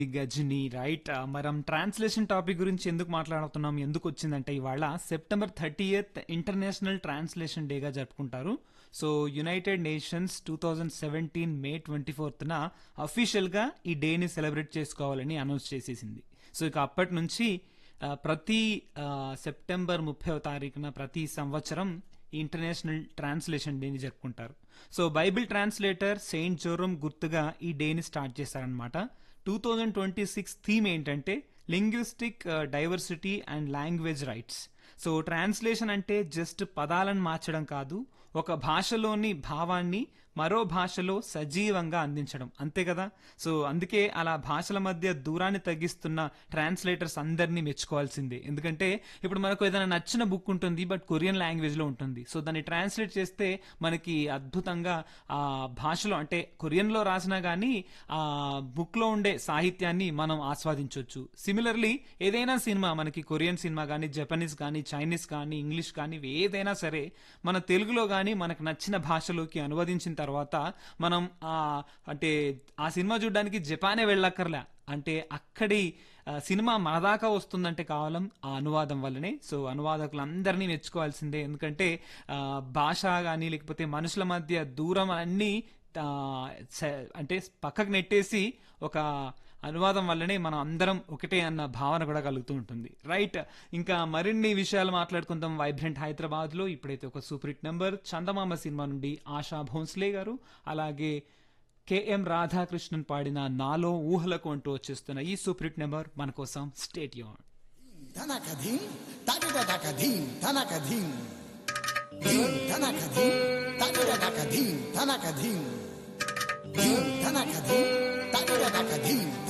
Ghajini right మనం translation topic గురించి ఎందుకు మాట్లాడుతున్నాం ఎందుకు వచ్చిందంటే ఇవాళ సెప్టెంబర్ థర్టీ ఇంటర్నేషనల్ ట్రాన్స్లేషన్ డేగా జరుపుకుంటారు so United Nations two thousand seventeen May twenty ఫోర్త్న అఫీషియల్గా ఈ డేని సెలబ్రేట్ చేసుకోవాలని అనౌన్స్ చేసేసింది సో ఇక అప్పటి నుంచి ఆ, ప్రతి ఆ, సెప్టెంబర్ ముప్పై తారీఖున ప్రతి సంవత్సరం ఈ ఇంటర్నేషనల్ ట్రాన్స్లేషన్ డేని జరుపుకుంటారు so Bible translator saint Jerome గుర్తుగా ఈ డేని స్టార్ట్ చేశారనమాట two thousand twenty six theme ఏంటంటే linguistic diversity and language rights so translation అంటే జస్ట్ పదాలను మార్చడం కాదు ఒక భాషలోని భావాన్ని మరో భాషలో సజీవంగా అందించడం అంతే కదా సో అందుకే అలా భాషల మధ్య దూరాన్ని తగ్గిస్తున్న ట్రాన్స్లేటర్స్ అందరినీ మెచ్చుకోవాల్సిందే ఎందుకంటే ఇప్పుడు మనకు ఏదైనా నచ్చిన బుక్ ఉంటుంది బట్ కొరియన్ లాంగ్వేజ్ లో ఉంటుంది సో దాన్ని ట్రాన్స్లేట్ చేస్తే మనకి అద్భుతంగా ఆ భాషలో అంటే కొరియన్ లో రాసినా గానీ ఆ బుక్ లో ఉండే సాహిత్యాన్ని మనం ఆస్వాదించవచ్చు సిమిలర్లీ ఏదైనా సినిమా మనకి కొరియన్ సినిమా కానీ జపనీస్ కానీ చైనీస్ కానీ ఇంగ్లీష్ కానీ ఏదైనా సరే మన తెలుగులో కానీ మనకు నచ్చిన భాషలోకి అనువదించిన తర్వాత మనం ఆ అంటే ఆ సినిమా చూడడానికి జపానే వెళ్ళక్కర్లే అంటే అక్కడి ఆ, సినిమా మన దాకా వస్తుందంటే కేవలం ఆ అనువాదం వల్లనే సో అనువాదకులందరినీ మెచ్చుకోవాల్సిందే ఎందుకంటే ఆ, భాష కానీ లేకపోతే మనుషుల మధ్య దూరం అన్నీ ఆ, స- అంటే పక్కకు నెట్టేసి ఒక అనువాదం వల్లనే మనం అందరం ఒకటే అన్న భావన కూడా కలుగుతూ ఉంటుంది రైట్ ఇంకా మరిన్ని విషయాలు మాట్లాడుకుందాం వైబ్రెంట్ హైదరాబాద్ లో ఇప్పుడైతే ఒక super hit number Chandamama cinema నుండి ఆశా భోన్స్లే గారు అలాగే కెఎం రాధాకృష్ణన్ పాడిన నాలో ఊహలకు అంటూ వచ్చేస్తున్న ఈ సూపర్ హిట్ నెంబర్ మన కోసం స్టేట్ యూన్ ధనకధీం తగిడకధీం ధనకధీం ధీం ధనకధీం తగిడకధీం ధనకధీం ధీం ధనకధీం తగిడకధీం